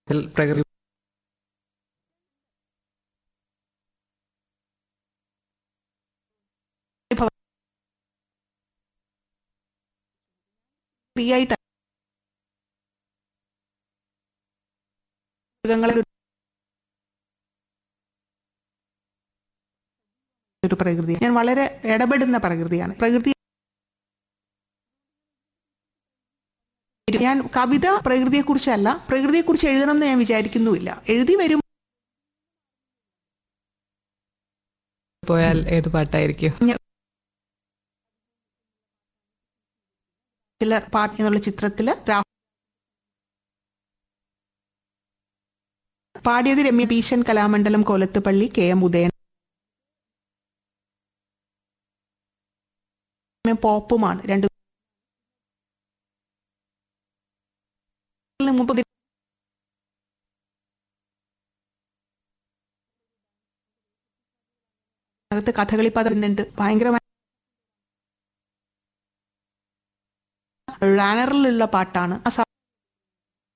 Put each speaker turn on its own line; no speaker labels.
ഇതിൽ പ്രകൃതി
ഫ്രീ ആയിട്ട് മൃഗങ്ങളെ ഒരു- ഒരു പ്രകൃതി ഞാൻ വളരെ ഇടപെടുന്ന പ്രകൃതിയാണ് പ്രകൃതി ഞാൻ കവിത പ്രകൃതിയെക്കുറിച്ചല്ല പ്രകൃതിയെക്കുറിച്ച് എഴുതണം എന്ന് ഞാൻ വിചാരിക്കുന്നുമില്ല എഴുതി വരും
പോയാൽ ഏത് പാട്ടായിരിക്കും
ചില പാട്ട് എന്നുള്ള ചിത്രത്തില് രാഹുൽ പാടിയത് രമ്യ ഭീഷൻ കലാമണ്ഡലം കൊലത്തുപള്ളി കെ എം ഉദയൻ പോപ്പുമാണ് രണ്ട് മുമ്പ് അകത്ത് കഥകളി പദമുണ്ട് ഭയങ്കരമായ റാനറിലുള്ള പാട്ടാണ് ആ സ-